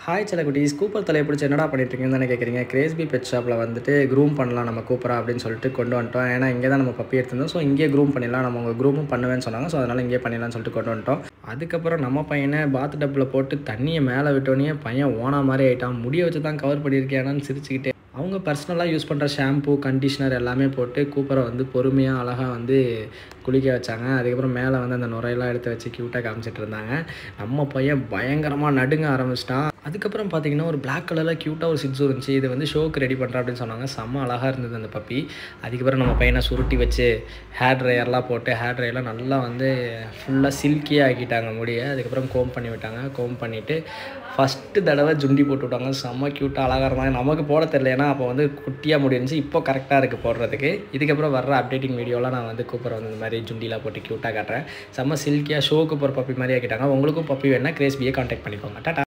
hi செல்லக்குட்டீஸ் Cooper தலையை பிடிச்சி என்னடா பண்ணிட்டு இருக்கீங்கன்னு தானே கேட்குறீங்க கிரேஸ்பி பெட் ஷாப்பில் வந்துட்டு க்ரூம் பண்ணலாம் நம்ம கூப்பரா அப்படின்னு சொல்லிட்டு கொண்டு வந்துட்டோம் ஏன்னா இங்கே தான் நம்ம பப்பி எடுத்திருந்தோம் ஸோ இங்கே க்ரூம் பண்ணிடலாம் நம்ம உங்கள் க்ரூமும் பண்ணுவேன்னு சொன்னாங்க ஸோ அதனால் இங்கே பண்ணிடலாம்னு சொல்லிட்டு கொண்டு வந்துட்டோம் அதுக்கப்புறம் நம்ம பையனை பாத் டப்பில் போட்டு தண்ணியை மேலே விட்டோன்னே பையன் ஓனா மாதிரி ஆகிட்டான் முடிய வச்சு தான் கவர் பண்ணியிருக்கேன்னு சிரிச்சுக்கிட்டே அவங்க பர்சனலாக யூஸ் பண்ணுற ஷாம்பு கண்டிஷ்னர் எல்லாமே போட்டு கூப்பரை வந்து பொறுமையாக அழகாக வந்து குளிக்க வச்சாங்க அதுக்கப்புறம் மேலே வந்து அந்த நுரையெல்லாம் எடுத்து வச்சு க்யூட்டாக காமிச்சிட்டு இருந்தாங்க நம்ம பையன் பயங்கரமாக நடுங்க ஆரம்பிச்சிட்டான் அதுக்கப்புறம் பார்த்தீங்கன்னா ஒரு பிளாக் கலரில் க்யூட்டாக ஒரு சிட்ஸு இருந்துச்சு இது வந்து ஷோக்கு ரெடி பண்ணுறேன் அப்படின்னு சொன்னாங்க செம்ம அழகாக இருந்தது அந்த பப்பி அதுக்கப்புறம் நம்ம பையனை சுருட்டி வச்சு ஹேர் ட்ரையர்லாம் போட்டு ஹேர் ட்ரையர்லாம் நல்லா வந்து ஃபுல்லாக சில்கியாக ஆக்கிட்டாங்க முடிய அதுக்கப்புறம் கோம் பண்ணி விட்டாங்க கோம் பண்ணிவிட்டு ஃபஸ்ட்டு தடவை ஜுண்டி போட்டு விட்டாங்க செம்ம க்யூட்டாக அழகாக இருந்தாங்க நமக்கு போட தெரியல ஏன்னா அப்போ வந்து குட்டியாக முடி இருந்துச்சு இப்போ கரெக்டாக இருக்குது போடுறதுக்கு இதுக்கப்புறம் வர்ற அப்டேட்டிங் வீடியோலாம் நான் வந்து கூப்பர் வந்து இந்த மாதிரி ஜுண்டிலாம் போட்டு க்யூட்டாக காட்டுறேன் செம்ம சில்கியாக ஷோக்கு போகிற பப்பி மாதிரி ஆக்கிட்டாங்க உங்களுக்கும் பப்பி வேணால் கிரேஸ்பியை காண்டாக்ட் பண்ணிக்கோங்க டாட்டா